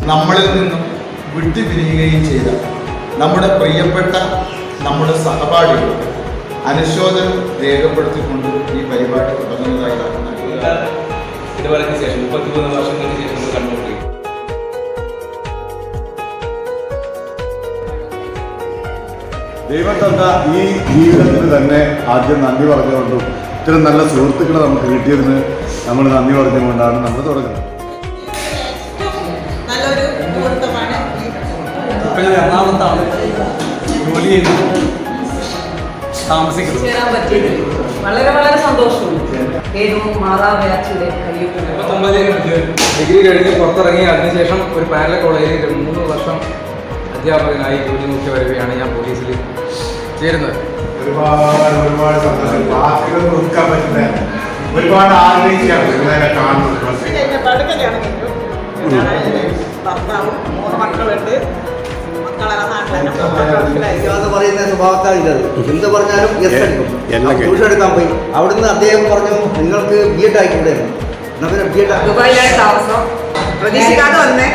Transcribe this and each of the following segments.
നമ്മളിൽ നിന്നും വിട്ടുപിരിയുകയും ചെയ്ത നമ്മുടെ പ്രിയപ്പെട്ട നമ്മുടെ സഹപാഠികൾ അനുശോചനം രേഖപ്പെടുത്തിക്കൊണ്ട് ഈ പരിപാടി തുടങ്ങുന്നതായി അറിയുന്നു ഇടവേളയ്ക്ക് ശേഷം മുപ്പത്തിമൂന്ന് വർഷങ്ങൾക്ക് ശേഷം നമ്മൾ കണ്ടുകൊണ്ടിരിക്കും ദൈവം തന്ന ഈ ജീവിതത്തിന് തന്നെ ആദ്യം നന്ദി പറഞ്ഞുകൊണ്ടും ഇത്തരം നല്ല സുഹൃത്തുക്കളെ നമുക്ക് കിട്ടിയതിന് നമ്മൾ നന്ദി പറഞ്ഞുകൊണ്ടാണ് നമ്മൾ തുടങ്ങുന്നത് നല്ലൊരു മുഹൂർത്തമാണ് ഈ ഇപ്പൊ ഞാൻ എറണാകുളത്താണ് ജോലി ചെയ്യുന്നത് താമസിക്കുന്നത് ചേരാൻ പറ്റിയത് വളരെ വളരെ സന്തോഷമുണ്ട് ഏതും മാതാ ബാച്ചിലെ കഴിയുമ്പോൾ മുപ്പത്തൊമ്പതിൽ ഡിഗ്രി കഴിഞ്ഞ് പുറത്തിറങ്ങി അതിനുശേഷം ഒരു പാരല കോളേജിൽ മൂന്ന് വർഷം അധ്യാപകനായി ജോലി നോക്കി വരികയാണ് ഞാൻ പോലീസിൽ ചേരുന്നത് ഒരുപാട് ഒരുപാട് സന്തോഷം വാക്കുകൾ ഒതുക്കാൻ പറ്റില്ല ഒരുപാട് ആഗ്രഹിക്കുകയാണ് നിങ്ങളെ കാണുന്നത് എന്നെ പടുക്കലാണ് കഴിഞ്ഞു ഭർത്താവും മൂന്ന് മക്കളുണ്ട് മക്കളെ നാട്ടിലെ എന്ന് പറയുന്ന സ്വഭാവത്താണില്ലത് എന്ത് പറഞ്ഞാലും yes അടിക്കും. എല്ലാം അപ്പോൾ ട്യൂഷൻ എടുക്കാൻ പോയി അവിടുന്ന് അദ്ദേഹം പറഞ്ഞു നിങ്ങൾക്ക് ബി എഡ് ആയിക്കൂടെ എന്നാ പിന്നെ ബി എഡ് ദുബായിലാണ് താമസം പ്രതീക്ഷിക്കാതെ വന്നേ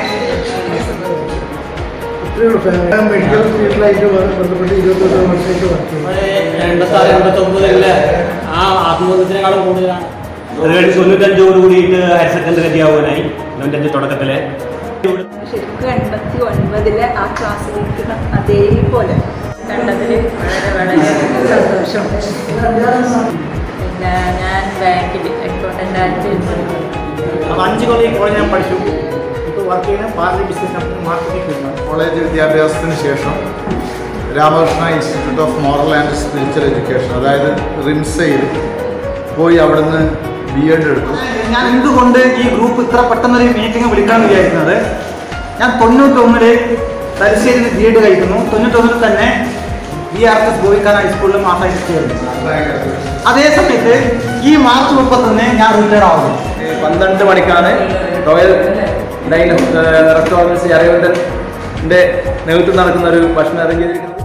മെഡിക്കൽ ഫീൽഡിലായിട്ട് ബന്ധപ്പെട്ട് ഇരുപത്തൊന്ന് വർഷമായിട്ട് വർക്ക് ചെയ്യും എൺപത്താറ് എൺപത്തൊമ്പതിലെ ആ ആത്മബന്ധത്തിനേക്കാളും കൂടുതലാണ് തൊണ്ണൂറ്റഞ്ചോട് കൂടിയിട്ട് ഹയർ സെക്കൻഡറി അധ്യാപകനായി തൊണ്ണൂറ്റഞ്ച് തുടക്കത്തിലെ ശരിക്കും എൺപത്തി ഒൻപതിലെ ആ ക്ലാസ്സിൽ ഇരിക്കുന്ന അതേപോലെ കണ്ടതിൽ വളരെ വളരെ സന്തോഷം പിന്നെ ഞാൻ ബാങ്കിൽ അക്കൗണ്ടൻ്റായിട്ട് അപ്പോൾ അഞ്ച് കൊല്ലം ഈ കോളേജ് ഞാൻ പഠിച്ചു ഇപ്പോൾ വർക്ക് ചെയ്യുന്ന പാർലി ബിസിനസ് കമ്പനി മാർക്കറ്റിംഗ് ഫീൽഡാണ് കോളേജ് വിദ്യാഭ്യാസത്തിന് ശേഷം Ramakrishna institute of moral and spiritual education അതായത് റിംസയിൽ പോയി അവിടുന്ന് ബി എഡ് എടുത്തു ഞാൻ എന്തുകൊണ്ട് ഈ ഗ്രൂപ്പ് ഇത്ര പെട്ടെന്നൊരു മീറ്റിംഗ് വിളിക്കാമെന്ന് വിചാരിക്കുന്നത് ഞാൻ തൊണ്ണൂറ്റൊന്നില് തലശ്ശേരിയിൽ ബി എഡ് കഴിക്കുന്നു തൊണ്ണൂറ്റൊന്നിൽ തന്നെ ബി ആർ എസ് ഗോവിക്കാൻ ഹൈസ്കൂളിൽ മാസമായിട്ട് ചേർന്നു അതേ സമയത്ത് ഈ മാർച്ച് മുപ്പത്തൊന്ന് ഞാൻ റിട്ടയർഡ് ആവുന്നു പന്ത്രണ്ട് മണിക്കാണ് റോയൽ ഡൈൻ റെസ്റ്റോറൻറ്റ്സ് അരവിന്ദൻ്റെ നേതൃത്വം നടക്കുന്ന ഒരു ഭക്ഷണം അറേഞ്ച് ചെയ്തിരിക്കുന്നത്